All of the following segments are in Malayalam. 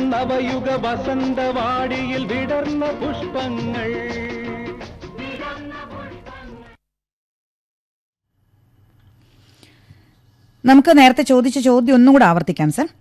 നവയുഗ വസന്തവാടിയിൽ വിടർന്ന പുഷ്പങ്ങൾ നമുക്ക് നേരത്തെ ചോദിച്ച ചോദ്യം ഒന്നും കൂടെ ആവർത്തിക്കാം സർ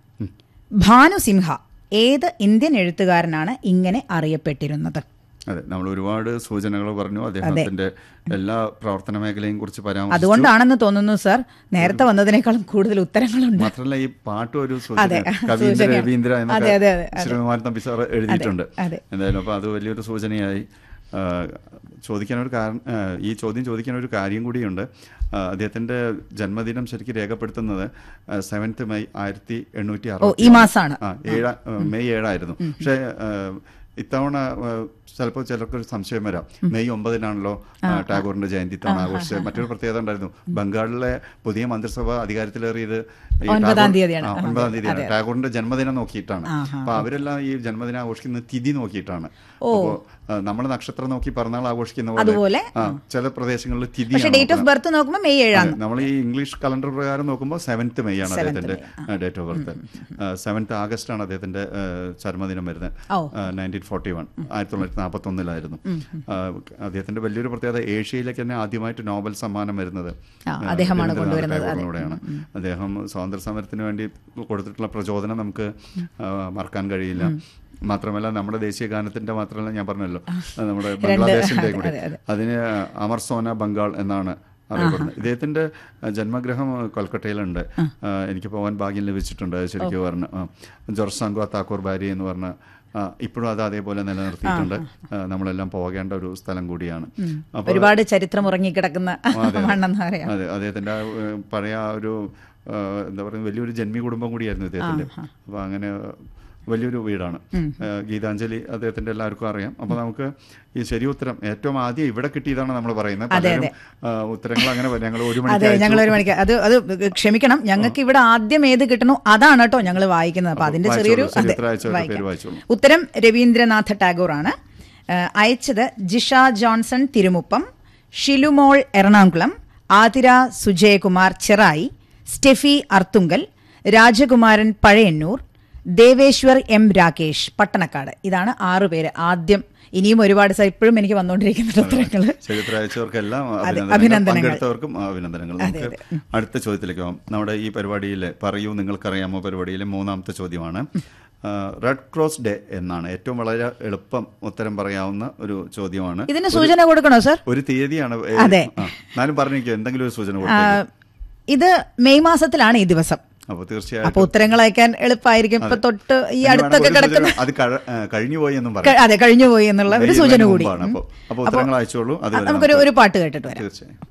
ഭാനു സിംഹ ഏത് ഇന്ത്യൻ എഴുത്തുകാരനാണ് ഇങ്ങനെ അറിയപ്പെട്ടിരുന്നത് അതെ നമ്മൾ ഒരുപാട് സൂചനകൾ പറഞ്ഞു അദ്ദേഹത്തിന്റെ എല്ലാ പ്രവർത്തന മേഖലയും കുറിച്ച് പരാമർശിച്ചു അതുകൊണ്ടാണെന്ന് തോന്നുന്നു സർ നേരത്തെ വന്നതിനേക്കാളും കൂടുതൽ ഉത്തരങ്ങളുണ്ട് മാത്രമല്ല ഈ പാട്ടും ഒരു അതെ, സൂചന കവീന്ദ്ര സൂചനയാണ്. രവീന്ദ്ര അതെ, എന്നൊക്കെ അതെ, അതെ, അതെ. ശ്രീകുമാരൻ തമ്പി സാർ എഴുതിയിട്ടുണ്ട് അതെ. എന്തായാലും അപ്പോൾ അത് വലിയൊരു സൂചനയായി ആ, ചോദിക്കാൻ ഒരു കാരണം ആ, ഈ ചോദ്യം ചോദിക്കാൻ ഒരു കാര്യം കൂടിയുണ്ട് ആ, അദ്ദേഹത്തിന്റെ ജന്മദിനം ശരിക്കും രേഖപ്പെടുത്തുന്നത് സെവൻത്ത് മെയ് ആയിരത്തി എണ്ണൂറ്റി ഓ ഈ മാസമാണ് ആ ഏഴാ മെയ് ഏഴായിരുന്നു പക്ഷേ ആ, ഇത്തവണ ചിലപ്പോൾ ചിലർക്കൊരു സംശയം വരാം മെയ് ഒമ്പതിനാണല്ലോ ആ, ടാഗോറിന്റെ ജയന്തി ഇത്തവണ ആഘോഷിച്ചത് മറ്റൊരു പ്രത്യേകത ഉണ്ടായിരുന്നു ബംഗാളിലെ പുതിയ മന്ത്രിസഭ അധികാരത്തിലേറിയത് ഈ ഒൻപതാം ടാഗോർ- തീയതിയാണ്. ആ, ഒൻപതാം തീയതിയാണ് ടാഗോറിന്റെ ജന്മദിനം നോക്കിയിട്ടാണ് ആഹാ. അപ്പൊ അവരെല്ലാം ഈ ജന്മദിനം ആഘോഷിക്കുന്നത് തിഥി നോക്കിയിട്ടാണ് അപ്പോ നമ്മൾ നക്ഷത്രം നോക്കി പിറന്നാൾ ആഘോഷിക്കുന്ന അതുപോലെ? ആ, ചില പ്രദേശങ്ങളിൽ തിഥി പക്ഷെ ഡേറ്റ് ഓഫ് ബർത്ത് നോക്കുമ്പോൾ മെയ് ഏഴാണ് നമ്മൾ ഈ ഇംഗ്ലീഷ് കലണ്ടർ പ്രകാരം നോക്കുമ്പോൾ സെവൻത്ത് മെയ് ആണ് അദ്ദേഹത്തിന്റെ date of birth seventh August ആണ് അദ്ദേഹത്തിന്റെ ആ, ചരമദിനം വരുന്നത് ഓ. നയൻറ്റീൻ ഫോർട്ടി വൺ ആയിരത്തി തൊള്ളായിരത്തി നാൽപ്പത്തി ഒന്നിലായിരുന്നു അദ്ദേഹത്തിന്റെ വലിയൊരു പ്രത്യേകത ഏഷ്യയിലേക്ക് തന്നെ ആദ്യമായിട്ട് നോബൽ സമ്മാനം വരുന്നത് ആ, അദ്ദേഹമാണ് രവീന്ദ്രനാഥ കൊണ്ടുവരുന്നത്, അതെ. ടാഗോറിലൂടെയാണ് അദ്ദേഹം സ്വാതന്ത്ര്യ സമരത്തിന് വേണ്ടി കൊടുത്തിട്ടുള്ള പ്രചോദനം നമുക്ക് ആ, മറക്കാൻ കഴിയില്ല മാത്രമല്ല നമ്മുടെ ദേശീയ ഗാനത്തിന്റെ മാത്രമല്ല ഞാൻ പറഞ്ഞല്ലോ നമ്മുടെ ബംഗ്ലാദേശിന്റെ കൂടി അതെ, അതെ. അതിന് അമർ സോന ബംഗാൾ എന്നാണ് അറിയപ്പെടുന്നത് ഇദ്ദേഹത്തിന്റെ ആ, ജന്മഗൃഹം കൊൽക്കട്ടയിലുണ്ട് ആ, എനിക്ക് പോകാൻ ഭാഗ്യം ലഭിച്ചിട്ടുണ്ട് അത് ശരിക്കും പറഞ്ഞു ജോർജ് സാങ്കുവ താക്കൂർ ബാരി എന്ന് പറഞ്ഞ ആ, ഇപ്പോഴും അത് അതേപോലെ നിലനിർത്തിയിട്ടുണ്ട് ആ, നമ്മളെല്ലാം പോകേണ്ട ഒരു സ്ഥലം കൂടിയാണ് അപ്പോൾ ഒരുപാട് ചരിത്രം ഉറങ്ങിക്കിടക്കുന്ന മണ്ണെന്ന് പറയാം അതെ അദ്ദേഹത്തിന്റെ ആ, ഏഹ്, പഴയ ആ ഒരു ആ, എന്താ പറയുക വലിയൊരു ജന്മി കുടുംബം കൂടിയായിരുന്നു ഇദ്ദേഹത്തിന്റെ അപ്പൊ അങ്ങനെ വലിയൊരു വീടാണ് ഏഹ്, ഗീതാഞ്ജലി അദ്ദേഹത്തിന്റെ എല്ലാവർക്കും അറിയാം അപ്പൊ നമുക്ക് ഈ ശരി ഉത്തരം ഏറ്റവും ആദ്യം ഇവിടെ കിട്ടിയതാണ് നമ്മൾ പറയുന്നത് പലരും ആ, ഉത്തരങ്ങൾ അങ്ങനെ ഞങ്ങൾ ഒരു മണിക്ക് അതെ ഞങ്ങൾ ഒരു അയച്ചു. മണിക്ക് അത് അത് ക്ഷമിക്കണം ഞങ്ങൾക്ക് ഇവിടെ ആദ്യം ഏത് കിട്ടണോ അതാണ് കേട്ടോ ഞങ്ങൾ വായിക്കുന്നത് അപ്പൊ അതിന്റെ വായിച്ചോളൂ. ചെറിയൊരു ശരി, അതെ, ഉത്തരം അയച്ചവരുടെ വായിക്കാം. പേര് വായിച്ചോളൂ. ഉത്തരം രവീന്ദ്രനാഥ ടാഗോർ ആണ് ഏഹ്, അയച്ചത് ജിഷ ജോൺസൺ തിരുമുപ്പം ഷിലുമോൾ എറണാകുളം ആതിര സുജയകുമാർ ചെറായി സ്റ്റെഫി അർത്തുങ്കൽ രാജകുമാരൻ പഴയന്നൂർ ദേവേശ്വർ എം രാകേഷ് പട്ടണക്കാട് ഇതാണ് ആറു പേര് ആദ്യം ഇനിയും ഒരുപാട് സ- ഇപ്പോഴും എനിക്ക് വന്നുകൊണ്ടിരിക്കുന്ന ഉത്തരങ്ങൾ ചരിത്ര അയച്ചവർക്കെല്ലാം അതെ, അഭിനന്ദനങ്ങൾ അഭിനന്ദനങ്ങൾ. പങ്കെടുത്തവർക്കും അഭിനന്ദനങ്ങൾ നമുക്ക് അടുത്ത ചോദ്യത്തിലേക്ക് പോകാം നമ്മുടെ ഈ പരിപാടിയിലെ പറയൂ നിങ്ങൾക്കറിയാമോ പരിപാടിയിലെ മൂന്നാമത്തെ ചോദ്യമാണ് ആ, റെഡ് ക്രോസ് ഡേ എന്നാണ് ഏറ്റവും വളരെ എളുപ്പം ഉത്തരം പറയാവുന്ന ഒരു ചോദ്യമാണ് ഇതിന് സൂചന കൊടുക്കണോ സർ ഒരു തീയതിയാണ് ഏ, അതെ. ആ, എന്നാലും പറഞ്ഞിരിക്കും എന്തെങ്കിലും ഒരു സൂചന ആ, കൊടുത്തേക്ക് ഇത് മെയ് മാസത്തിലാണ് ഈ ദിവസം അപ്പൊ തീർച്ചയായും അപ്പൊ ഉത്തരങ്ങൾ അയക്കാൻ എളുപ്പമായിരിക്കും ഇപ്പൊ തൊട്ട് ഈ അടുത്തൊക്കെ കിടക്കുന്ന അത് കഴി- ആ, കഴിഞ്ഞുപോയി എന്നും ക- പറയാം അതെ കഴിഞ്ഞു പോയി എന്നുള്ള ഒരു മെയ് സൂചന ഇരുപതിന് കൂടി മുമ്പാണ്. അപ്പൊ- അപ്പൊ ഉം. ഉത്തരങ്ങൾ അയച്ചോളൂ. അതുവരെ നമുക്കൊരു നമുക്ക് ഒരു പാട്ട് കേട്ടിട്ട് വരാം തീർച്ചയായും